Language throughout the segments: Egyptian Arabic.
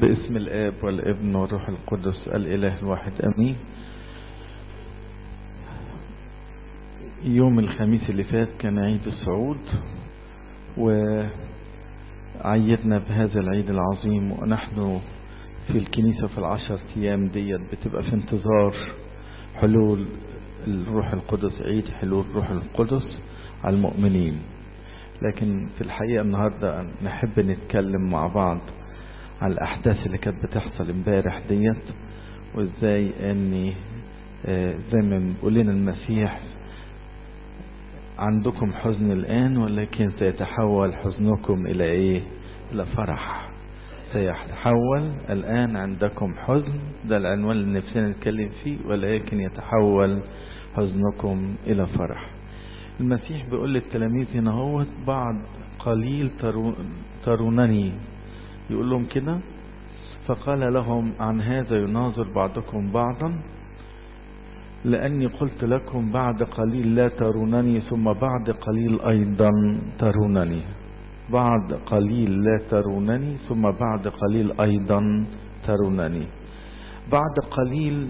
باسم الآب والابن والروح القدس الإله الواحد أمين يوم الخميس اللي فات كان عيد الصعود وعيدنا بهذا العيد العظيم ونحن في الكنيسة في العشر أيام ديت بتبقى في انتظار حلول الروح القدس عيد حلول الروح القدس على المؤمنين لكن في الحقيقة النهاردة نحب نتكلم مع بعض على الأحداث اللي كانت بتحصل امبارح ديت وازاي اني زي ما بيقول لنا المسيح عندكم حزن الآن ولكن سيتحول حزنكم إلى إيه؟ إلى فرح سيتحول الآن عندكم حزن ده العنوان اللي نفسنا نتكلم فيه ولكن يتحول حزنكم إلى فرح المسيح بيقول للتلاميذ هنا هو بعض قليل ترونني يقول لهم كده فقال لهم عن هذا يناظر بعضكم بعضا لأني قلت لكم بعد قليل لا ترونني ثم بعد قليل أيضا ترونني بعد قليل لا ترونني ثم بعد قليل أيضا ترونني بعد قليل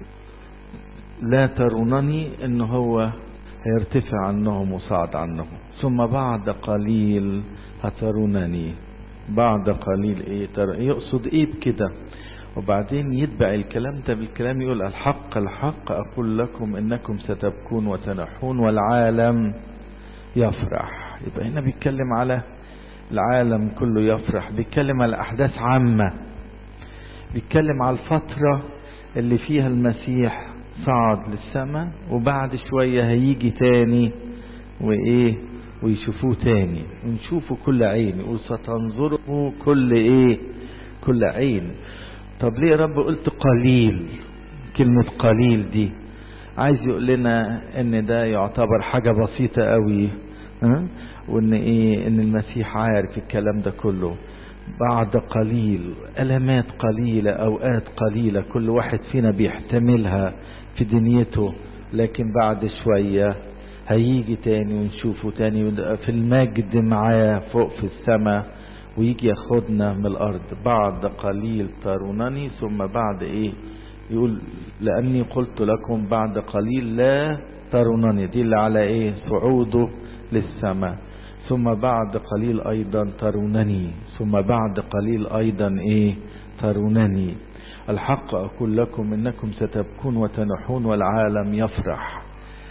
لا ترونني إن هو هيرتفع عنهم وصعد عنهم ثم بعد قليل هترونني بعد قليل ايه ترى يقصد ايه بكده وبعدين يتبع الكلام ده بالكلام يقول الحق الحق اقول لكم انكم ستبكون وتنحون والعالم يفرح يبقى هنا بيتكلم على العالم كله يفرح بيتكلم على احداث عامه بيتكلم على الفتره اللي فيها المسيح صعد للسماء وبعد شويه هيجي تاني وايه ويشوفوه تاني ونشوفه كل عين يقول ستنظره كل ايه كل عين طب ليه يا رب قلت قليل كلمة قليل دي عايز يقول لنا ان ده يعتبر حاجة بسيطة قوي ها وان ايه ان المسيح عارف الكلام ده كله بعد قليل ألمات قليلة أوقات قليلة كل واحد فينا بيحتملها في دنيته لكن بعد شوية هيجي تاني ونشوفه تاني في المجد معاه فوق في السماء ويجي ياخدنا من الارض بعد قليل ترونني ثم بعد ايه يقول لاني قلت لكم بعد قليل لا ترونني دي اللي على ايه صعوده للسماء ثم بعد قليل ايضا ترونني ثم بعد قليل ايضا ايه ترونني الحق اقول لكم انكم ستبكون وتنحون والعالم يفرح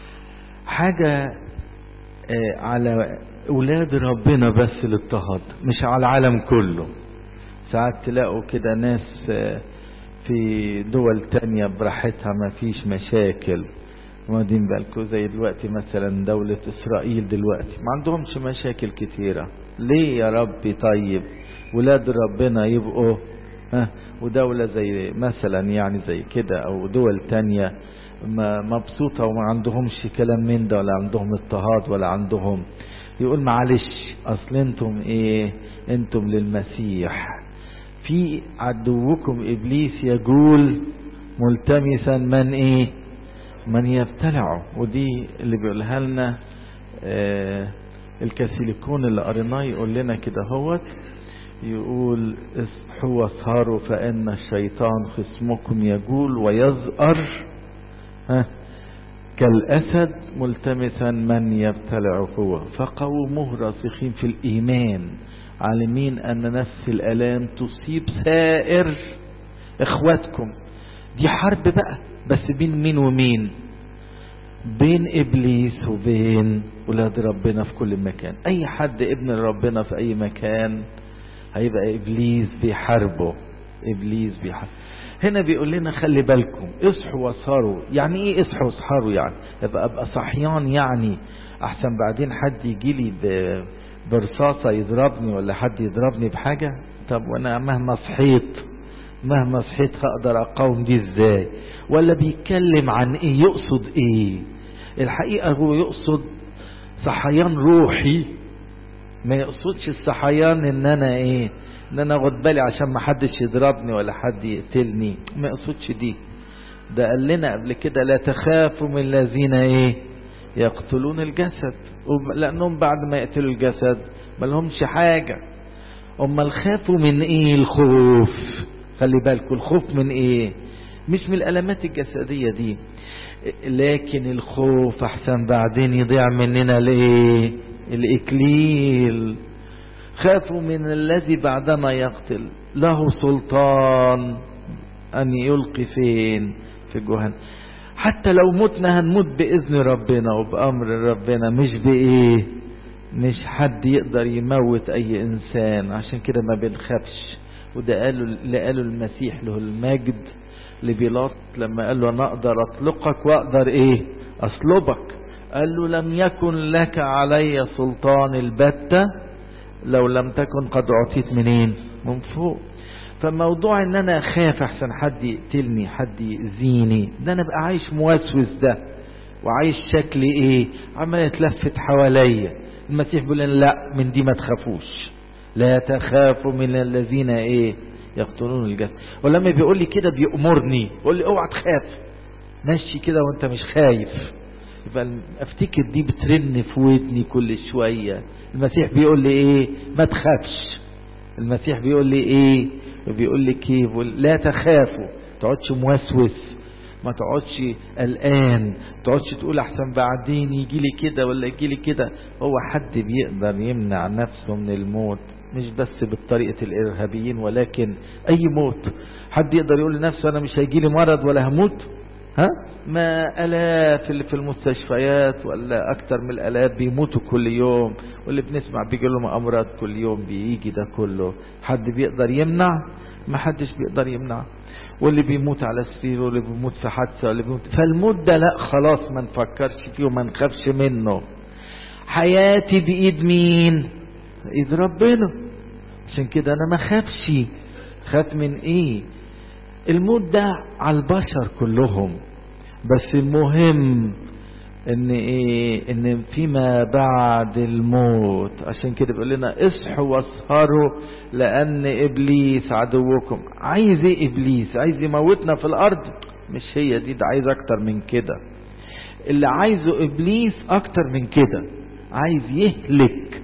حاجة على أولاد ربنا بس الاضطهاد مش على العالم كله ساعات تلاقوا كده ناس في دول تانية براحتها ما فيش مشاكل واخدين بالكم زي دلوقتي مثلا دولة إسرائيل دلوقتي ما عندهمش مشاكل كتيرة ليه يا ربي طيب ولاد ربنا يبقوا ها ودولة زي مثلا يعني زي كده أو دول تانية مبسوطة وما عندهمش كلام من ده ولا عندهم اضطهاد ولا عندهم يقول معلش اصل انتم ايه انتم للمسيح في عدوكم ابليس يقول ملتمسا من ايه من يبتلعه ودي اللي بيقولها لنا آه الكاثوليكون اللي قريناه يقول لنا كده هوت يقول اصحوا واسهروا فان الشيطان خصمكم يقول ويزأر ها كالأسد ملتمسا من يبتلع هو فقوموه راسخين في الإيمان عالمين أن نفس الألام تصيب سائر إخواتكم دي حرب بقى بس بين مين ومين بين إبليس وبين ولاد ربنا في كل مكان أي حد ابن ربنا في أي مكان هيبقى إبليس بيحاربه إبليس بيحاربه هنا بيقول لنا خلي بالكم اصحوا واسهروا يعني ايه اصحوا واسهروا يعني ابقى ابقى صحيان يعني احسن بعدين حد يجي لي برصاصة يضربني ولا حد يضربني بحاجة طب وانا مهما صحيت مهما صحيت هقدر اقاوم دي ازاي ولا بيتكلم عن ايه يقصد ايه الحقيقة هو يقصد صحيان روحي ما يقصدش الصحيان ان انا ايه ان انا اخد بالي عشان ما حدش يضربني ولا حد يقتلني ما يقصدش دي ده قال لنا قبل كده لا تخافوا من الذين ايه يقتلون الجسد لانهم بعد ما يقتلوا الجسد ما لهمش حاجه امال خافوا من ايه الخوف خلي بالكم الخوف من ايه مش من الالامات الجسدية دي لكن الخوف احسن بعدين يضيع مننا الايه الاكليل خافوا من الذي بعدما يقتل له سلطان ان يلقي فين في جهنم حتى لو متنا هنموت باذن ربنا وبامر ربنا مش بايه مش حد يقدر يموت اي انسان عشان كده ما بنخافش وده قالوا اللي قالوا المسيح له المجد لبيلاط لما قال له انا اقدر اطلقك واقدر ايه اصلبك قال له لم يكن لك علي سلطان البتة لو لم تكن قد اعطيت منين من فوق فموضوع ان انا اخاف احسن حد يقتلني حد يأذيني ده انا بقى عايش موسوس ده وعايش شكلي ايه عمال يتلفت حواليا المسيح بيقول لنا لا من دي ما تخافوش لا تخافوا من الذين ايه يقتلون الجسد ولما بيقول لي كده بيأمرني يقول لي اوعى تخاف مشي كده وانت مش خايف يبقى افتكر دي بترن في ودني كل شوية المسيح بيقول لي ايه ما تخافش المسيح بيقول لي ايه بيقول لي كيف لا تخافوا تقعدش موسوس ما تقعدش قلقان ما تقعدش تقول احسن بعدين يجي لي كده ولا يجي لي كده هو حد بيقدر يمنع نفسه من الموت مش بس بطريقة الإرهابيين ولكن أي موت حد يقدر يقول لنفسه أنا مش هيجي لي مرض ولا هموت ها ما ألاف اللي في المستشفيات ولا أكتر من الألاف بيموتوا كل يوم واللي بنسمع بيجي لهم أمراض كل يوم بيجي ده كله حد بيقدر يمنع ما حدش بيقدر يمنع واللي بيموت على سريره واللي بيموت في حادثة واللي بيموت فالموت ده لا خلاص ما نفكرش فيه وما نخافش منه حياتي بإيد مين ايد ربنا عشان كده انا ما خافش خاف من ايه الموت ده على البشر كلهم بس المهم ان ايه ان فيما بعد الموت عشان كده بيقول لنا اصحوا واسهروا لان ابليس عدوكم عايز ايه ابليس عايز يموتنا في الارض مش هي دي ده عايز اكتر من كده اللي عايزه ابليس اكتر من كده عايز يهلك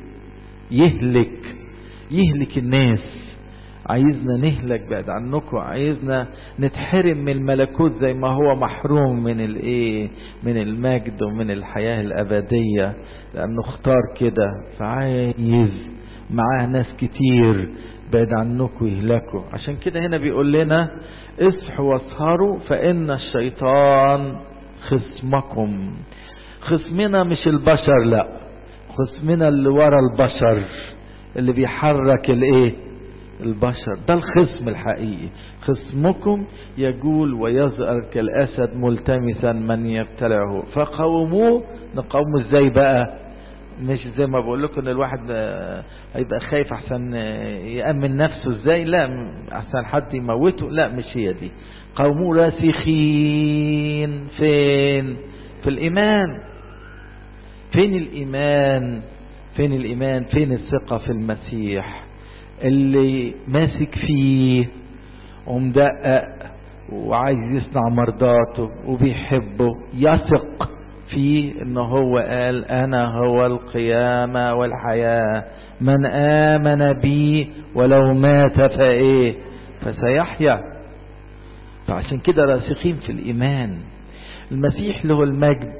يهلك يهلك الناس عايزنا نهلك بعد عنكم عايزنا نتحرم من الملكوت زي ما هو محروم من الايه من المجد ومن الحياة الابدية لانه اختار كده فعايز معاه ناس كتير بعد عنكم يهلكوا عشان كده هنا بيقول لنا اصحوا واسهروا فان الشيطان خصمكم خصمنا مش البشر لا خصمنا اللي ورا البشر اللي بيحرك الايه البشر ده الخصم الحقيقي خصمكم يجول ويظهر كالاسد ملتمسا من يبتلعه فقاوموه نقاومه ازاي بقى مش زي ما بقول لكم ان الواحد هيبقى خايف احسن يامن نفسه ازاي لا احسن حد يموته لا مش هي دي قوموا راسخين فين في الايمان فين الايمان فين الايمان فين الثقة في المسيح اللي ماسك فيه ومدقق وعايز يصنع مرضاته وبيحبه يثق فيه ان هو قال انا هو القيامة والحياة من امن بي ولو مات فايه فسيحيا فعشان كده راسخين في الايمان المسيح له المجد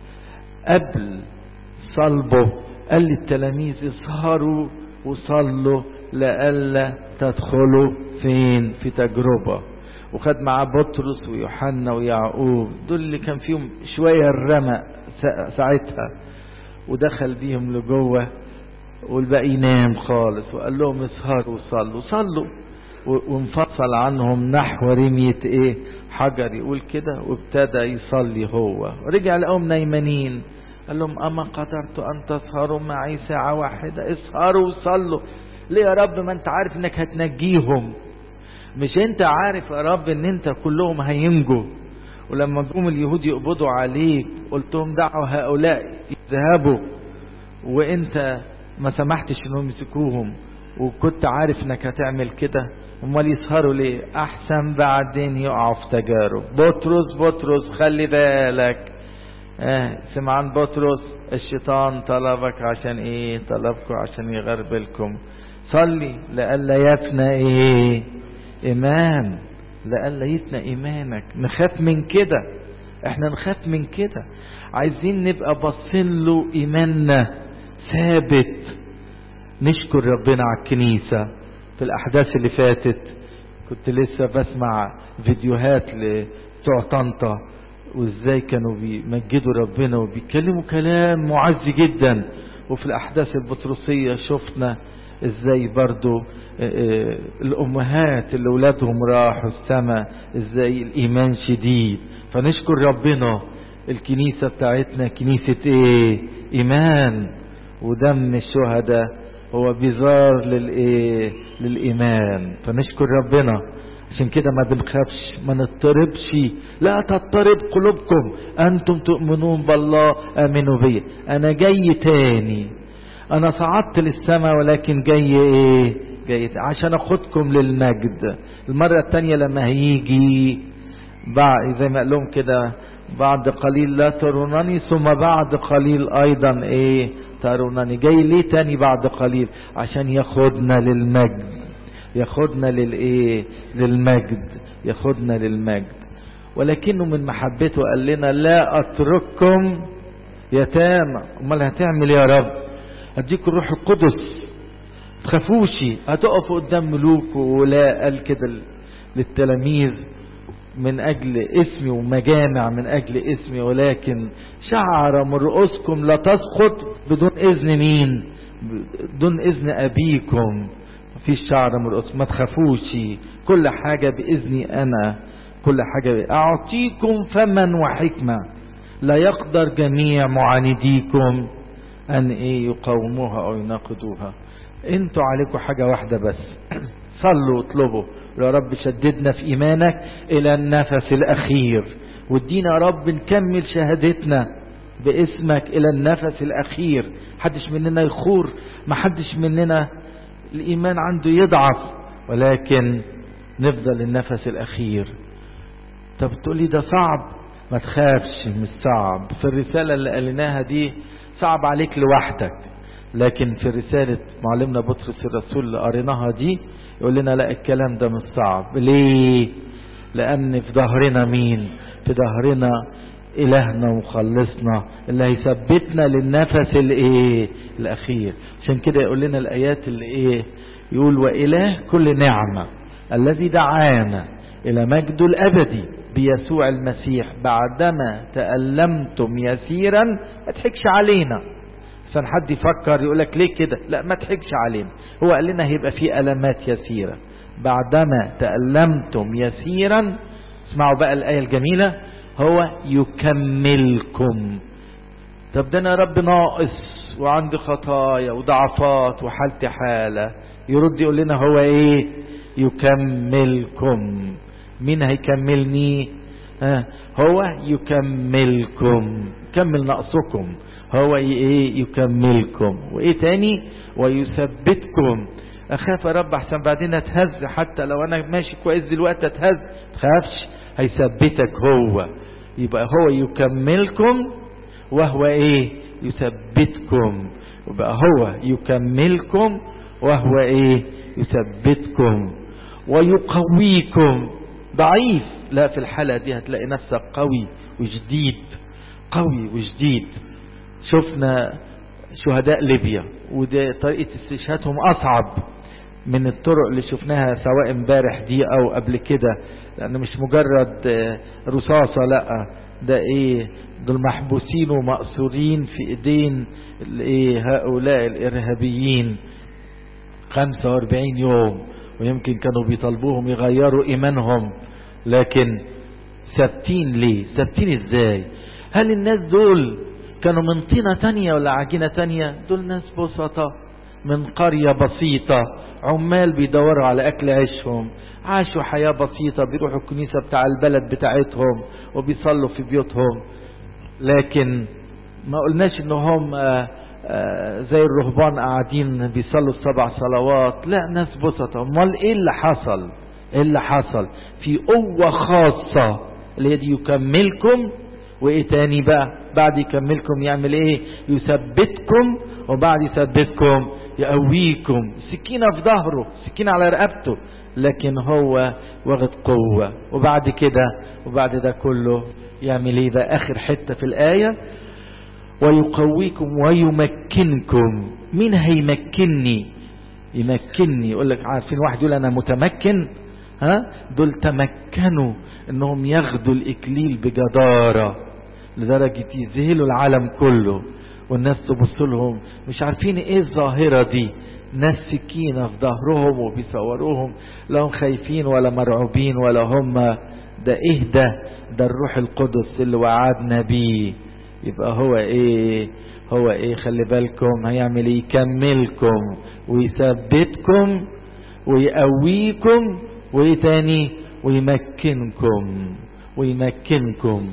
قبل صلبه قال للتلاميذ اسهروا وصلوا لئلا تدخلوا فين في تجربة وخد معاه بطرس ويوحنا ويعقوب دول اللي كان فيهم شوية الرمق ساعتها ودخل بيهم لجوه والباقي نام خالص وقال لهم اسهروا وصلوا صلوا وانفصل عنهم نحو رمية ايه حجر يقول كده وابتدى يصلي هو ورجع لقوم نايمانين قال لهم أما قدرت أن تسهروا معي ساعة واحدة اسهروا وصلوا ليه يا رب ما انت عارف انك هتنجيهم مش انت عارف يا رب ان انت كلهم هينجوا ولما جم اليهود يقبضوا عليك قلت لهم دعوا هؤلاء يذهبوا وانت ما سمحتش انهم يمسكوهم وكنت عارف انك هتعمل كده امال يسهروا ليه احسن بعدين يقعوا في تجارب بطرس بطرس خلي بالك آه سمعان بطرس الشيطان طلبك عشان ايه طلبكم عشان يغربلكم صلي لألا يفنى ايه ايمان لألا يفنى ايمانك نخاف من كده احنا نخاف من كده عايزين نبقى باصين له ايماننا ثابت نشكر ربنا على الكنيسة في الاحداث اللي فاتت كنت لسه بسمع فيديوهات لبتوع طنطا وازاي كانوا بيمجدوا ربنا وبيتكلموا كلام معز جدا وفي الاحداث البطرسية شفنا ازاي برضو الامهات اللي ولادهم راحوا السماء ازاي الايمان شديد فنشكر ربنا الكنيسة بتاعتنا كنيسة ايه ايمان ودم الشهداء هو بيزار للايه للايمان فنشكر ربنا عشان كده ما بنخافش ما نضطربش لا تضطرب قلوبكم انتم تؤمنون بالله امنوا بي انا جاي تاني انا صعدت للسماء ولكن جاي ايه جاي عشان اخدكم للمجد المرة التانية لما هيجي بعد زي ما قال لهم كده بعد قليل لا ترونني ثم بعد قليل ايضا ايه ترونني جاي ليه تاني بعد قليل عشان ياخدنا للمجد ياخدنا للايه للمجد ياخدنا للمجد ولكنه من محبته قال لنا لا اترككم يتامى امال هتعمل يا رب هديك الروح القدس تخافوش هتقفوا قدام ملوك ولا قال كده للتلاميذ من اجل اسمي ومجامع من اجل اسمي ولكن شعر من رؤوسكم لا تسقط بدون اذن مين بدون اذن ابيكم مفيش شعر من رؤوسكم ما تخافوش كل حاجة باذني انا كل حاجة اعطيكم فما وحكمة لا يقدر جميع معانديكم ان ايه يقاوموها او يناقضوها انتوا عليكم حاجة واحدة بس صلوا واطلبوا يا رب شددنا في ايمانك الى النفس الاخير وادينا يا رب نكمل شهادتنا باسمك الى النفس الاخير حدش مننا يخور ما حدش مننا الايمان عنده يضعف ولكن نفضل النفس الاخير طب تقولي ده صعب ما تخافش مش صعب في الرسالة اللي قالناها دي صعب عليك لوحدك لكن في رسالة معلمنا بطرس الرسول اللي قريناها دي يقول لنا لا الكلام ده مش صعب ليه لان في ظهرنا مين في ظهرنا الهنا ومخلصنا اللي هيثبتنا للنفس الايه الاخير عشان كده يقول لنا الايات اللي ايه يقول واله كل نعمه الذي دعانا الى مجده الابدي بيسوع المسيح بعدما تألمتم يسيرا ما تحكش علينا عشان حد يفكر يقول لك ليه كده لا ما تحكش علينا هو قال لنا هيبقى في ألمات يسيرة بعدما تألمتم يسيرا اسمعوا بقى الآية الجميلة هو يكملكم طب ده انا رب ناقص وعندي خطايا وضعفات وحالتي حالة يرد يقول لنا هو ايه يكملكم مين هيكملني آه هو يكملكم كمل نقصكم هو ايه يكملكم وايه تاني ويثبتكم اخاف يا رب احسن بعدين اتهز حتى لو انا ماشي كويس دلوقتي اتهز تخافش هيثبتك هو يبقى هو يكملكم وهو ايه يثبتكم يبقى هو يكملكم وهو ايه يثبتكم ويقويكم ضعيف لا في الحالة دي هتلاقي نفسك قوي وجديد قوي وجديد شفنا شهداء ليبيا وده طريقة استشهادهم أصعب من الطرق اللي شفناها سواء امبارح دي أو قبل كده لأن مش مجرد رصاصة لأ ده إيه دول محبوسين ومأسورين في إيدين الإيه هؤلاء الإرهابيين 45 يوم ويمكن كانوا بيطالبوهم يغيروا إيمانهم لكن ثابتين ليه ثابتين إزاي هل الناس دول كانوا من طينة تانية ولا عجينة تانية دول ناس بسطة من قرية بسيطة عمال بيدوروا على أكل عيشهم عاشوا حياة بسيطة بيروحوا الكنيسة بتاع البلد بتاعتهم وبيصلوا في بيوتهم لكن ما قلناش انهم آآ آآ زي الرهبان قاعدين بيصلوا السبع صلوات لا ناس بسطة امال ايه اللي حصل ايه اللي حصل في قوة خاصة اللي دي يكملكم وايه تاني بقى بعد يكملكم يعمل ايه يثبتكم وبعد يثبتكم يقويكم سكينة في ظهره سكينة على رقبته لكن هو واخد قوة وبعد كده وبعد ده كله يعمل ايه بقى اخر حتة في الآية ويقويكم ويمكنكم مين هيمكنني يمكنني يقول لك عارفين واحد يقول انا متمكن ها دول تمكنوا انهم ياخدوا الاكليل بجدارة لدرجة يذهلوا العالم كله والناس تبص لهم مش عارفين ايه الظاهرة دي ناس سكينة في ظهرهم وبيصوروهم لا هم خايفين ولا مرعوبين ولا هم ده ايه ده ده الروح القدس اللي وعدنا بيه يبقى هو ايه هو ايه خلي بالكم هيعمل ايه يكملكم ويثبتكم ويقويكم وايه تاني ويمكنكم ويمكنكم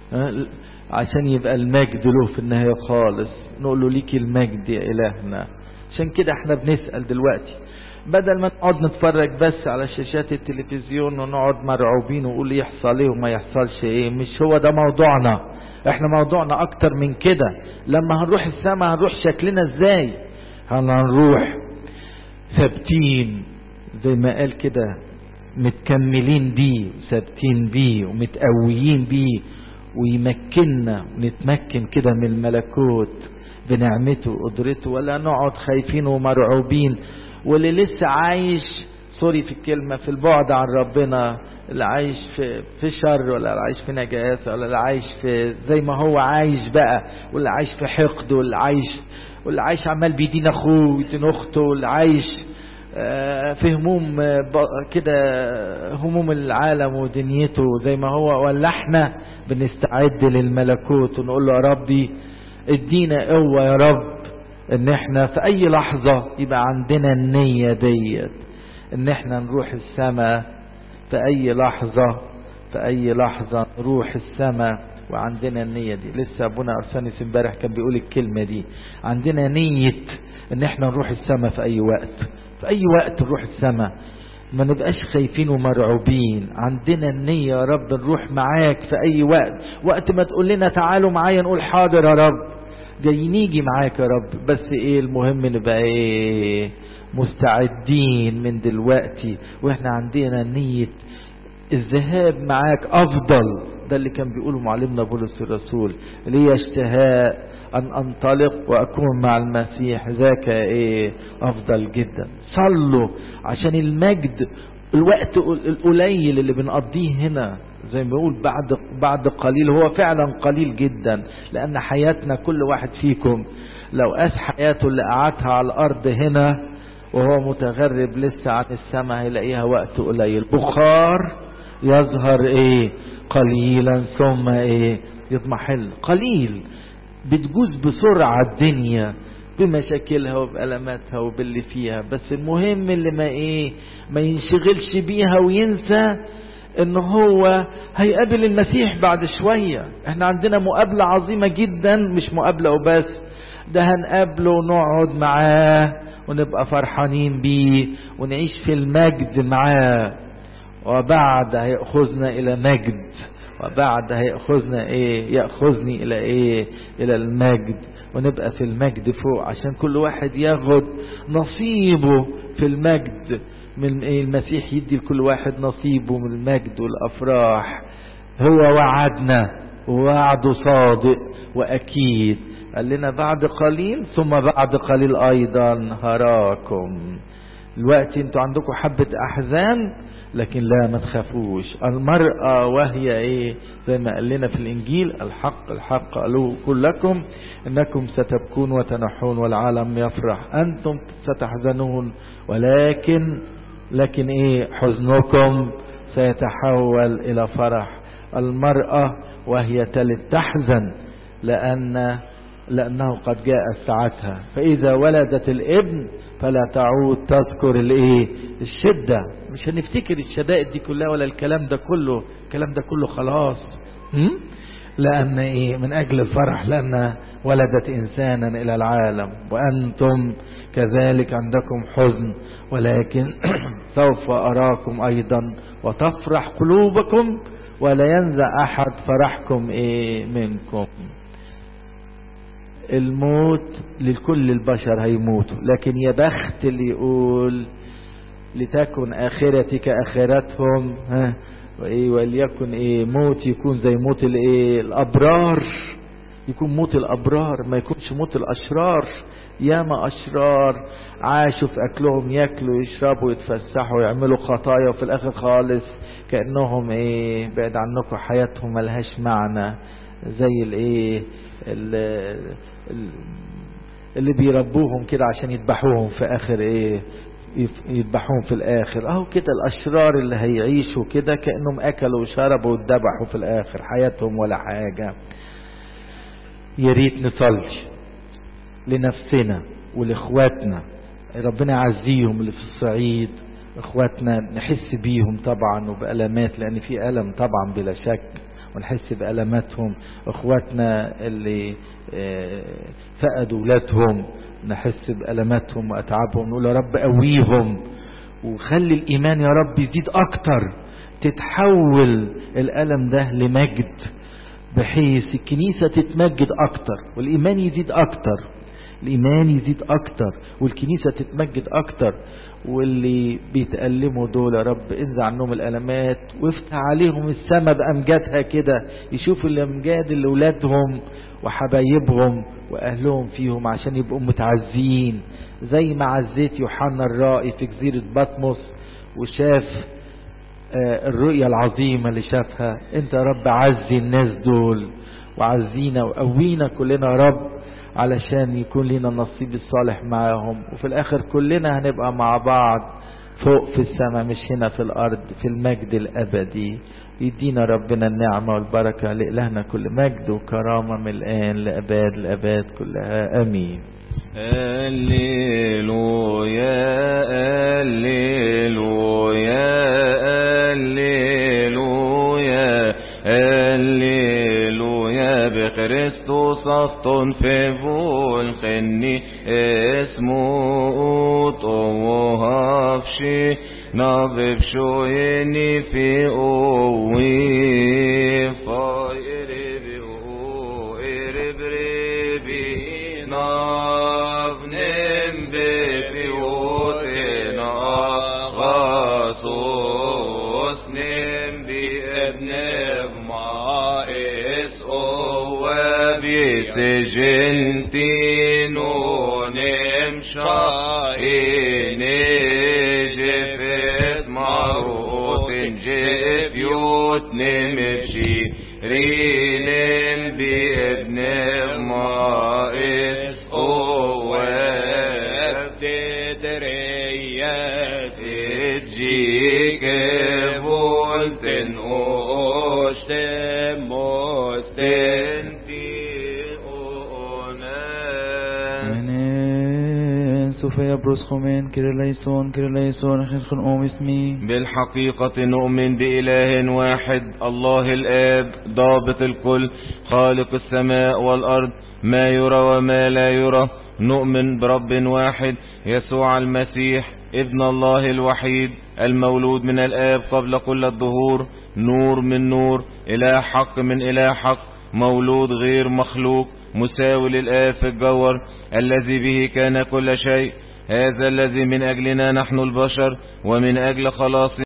عشان يبقى المجد له في النهاية خالص نقول له ليك المجد يا إلهنا عشان كده احنا بنسأل دلوقتي بدل ما نقعد نتفرج بس على شاشات التلفزيون ونقعد مرعوبين ونقول يحصل ايه وما يحصلش ايه مش هو ده موضوعنا احنا موضوعنا اكتر من كده لما هنروح السماء هنروح شكلنا ازاي هنروح ثابتين زي ما قال كده متكملين بيه ثابتين بيه ومتقويين بيه ويمكننا ونتمكن كده من الملكوت بنعمته وقدرته ولا نقعد خايفين ومرعوبين واللي لسه عايش سوري في الكلمة في البعد عن ربنا اللي عايش في, في شر ولا اللي عايش في نجاسة ولا اللي عايش في زي ما هو عايش بقى واللي عايش في حقد واللي عايش واللي عايش عمال بيدين اخوه ويدين اخته واللي عايش في هموم كده هموم العالم ودنيته زي ما هو ولا احنا بنستعد للملكوت ونقول له يا ربي ادينا قوة يا رب ان احنا في اي لحظة يبقى عندنا النية ديت ان احنا نروح السماء في اي لحظة في اي لحظة نروح السماء وعندنا النية دي لسه ابونا ارسانيس امبارح كان بيقول الكلمة دي عندنا نية ان احنا نروح السماء في اي وقت في اي وقت نروح السماء ما نبقاش خايفين ومرعوبين عندنا النية يا رب نروح معاك في اي وقت وقت ما تقول لنا تعالوا معايا نقول حاضر يا رب جاي نيجي معاك يا رب بس ايه المهم نبقى ايه مستعدين من دلوقتي واحنا عندنا نية الذهاب معاك افضل ده اللي كان بيقوله معلمنا بولس الرسول لي اشتهاء ان انطلق واكون مع المسيح ذاك ايه افضل جدا صلوا عشان المجد الوقت القليل اللي بنقضيه هنا زي ما بيقول بعد بعد قليل هو فعلا قليل جدا لان حياتنا كل واحد فيكم لو قاس حياته اللي قعدها على الارض هنا وهو متغرب لسه عن السماء هيلاقيها وقت قليل بخار يظهر ايه قليلا ثم ايه يضمحل قليل بتجوز بسرعة الدنيا بمشاكلها وبألماتها وباللي فيها بس المهم اللي ما ايه ما ينشغلش بيها وينسى ان هو هيقابل المسيح بعد شوية احنا عندنا مقابلة عظيمة جدا مش مقابلة وبس ده هنقابله ونقعد معاه ونبقى فرحانين بيه ونعيش في المجد معاه وبعد هيأخذنا إلى مجد وبعد هيأخذنا إيه يأخذني إلى إيه إلى المجد ونبقى في المجد فوق عشان كل واحد ياخد نصيبه في المجد من إيه المسيح يدي لكل واحد نصيبه من المجد والأفراح هو وعدنا ووعده صادق وأكيد قال لنا بعد قليل ثم بعد قليل أيضا هراكم الوقت انتوا عندكم حبة أحزان لكن لا ما تخافوش المرأة وهي ايه زي ما قال لنا في الانجيل الحق الحق قالوا كلكم انكم ستبكون وتنحون والعالم يفرح انتم ستحزنون ولكن لكن ايه حزنكم سيتحول الى فرح المرأة وهي تلد تحزن لان لانه قد جاء ساعتها فاذا ولدت الابن فلا تعود تذكر الايه الشدة مش هنفتكر الشدائد دي كلها ولا الكلام ده كله الكلام ده كله خلاص م? لأن إيه من أجل الفرح لأن ولدت إنسانا إلى العالم وأنتم كذلك عندكم حزن ولكن سوف أراكم أيضا وتفرح قلوبكم ولا ينزع أحد فرحكم إيه منكم الموت لكل البشر هيموتوا لكن يا بخت اللي يقول لتكن آخرتي كآخرتهم ها وإيه وليكن إيه موت يكون زي موت الإيه الأبرار يكون موت الأبرار ما يكونش موت الأشرار ياما أشرار عاشوا في أكلهم ياكلوا يشربوا يتفسحوا يعملوا خطايا وفي الآخر خالص كأنهم إيه بعد عنكم حياتهم ملهاش معنى زي الإيه اللي بيربوهم كده عشان يذبحوهم في آخر إيه يذبحوهم في الآخر أهو كده الأشرار اللي هيعيشوا كده كأنهم أكلوا وشربوا واتذبحوا في الآخر حياتهم ولا حاجة يا ريت نصلي لنفسنا ولإخواتنا ربنا يعزيهم اللي في الصعيد إخواتنا نحس بيهم طبعا وبألمات لأن في ألم طبعا بلا شك ونحس بألماتهم إخواتنا اللي فقدوا ولادهم نحس بألماتهم وأتعابهم نقول يا رب قويهم وخلي الإيمان يا رب يزيد أكتر تتحول الألم ده لمجد بحيث الكنيسة تتمجد أكتر والإيمان يزيد أكتر الإيمان يزيد أكتر والكنيسة تتمجد أكتر واللي بيتألموا دول يا رب انزع عنهم الألمات وافتح عليهم السماء بأمجادها كده يشوفوا الأمجاد اللي ولادهم وحبايبهم وأهلهم فيهم عشان يبقوا متعزين زي ما عزيت يوحنا الرائي في جزيرة بطمس وشاف الرؤية العظيمة اللي شافها انت يا رب عزي الناس دول وعزينا وقوينا كلنا يا رب علشان يكون لنا النصيب الصالح معاهم وفي الاخر كلنا هنبقى مع بعض فوق في السماء مش هنا في الارض في المجد الابدي يدينا ربنا النعمة والبركة لإلهنا كل مجد وكرامة من الآن لأباد الأباد كلها أمين هللويا هللويا هللويا هللويا بكريستوس أفطن في فولخني اسمه طوهافشي نابب شويني في قوي فايرب قويرب ربي نافنم بفي وطنا غاسوس نم بابن بمائس قوة بيسجنتين ونمشائين جفت معروف جفيوت نمشي رين بابن مائس قوة تدريات تجيك فولتن أوشتم مستنتي سوف يبرز خمين كريليسون كريليسون خلخن أم اسمي بالحقيقة نؤمن بإله واحد الله الآب ضابط الكل خالق السماء والأرض ما يرى وما لا يرى نؤمن برب واحد يسوع المسيح ابن الله الوحيد المولود من الآب قبل كل الظهور نور من نور إله حق من إله حق مولود غير مخلوق مساوي للآب في الجوهر الذي به كان كل شيء هذا الذي من أجلنا نحن البشر ومن أجل خلاص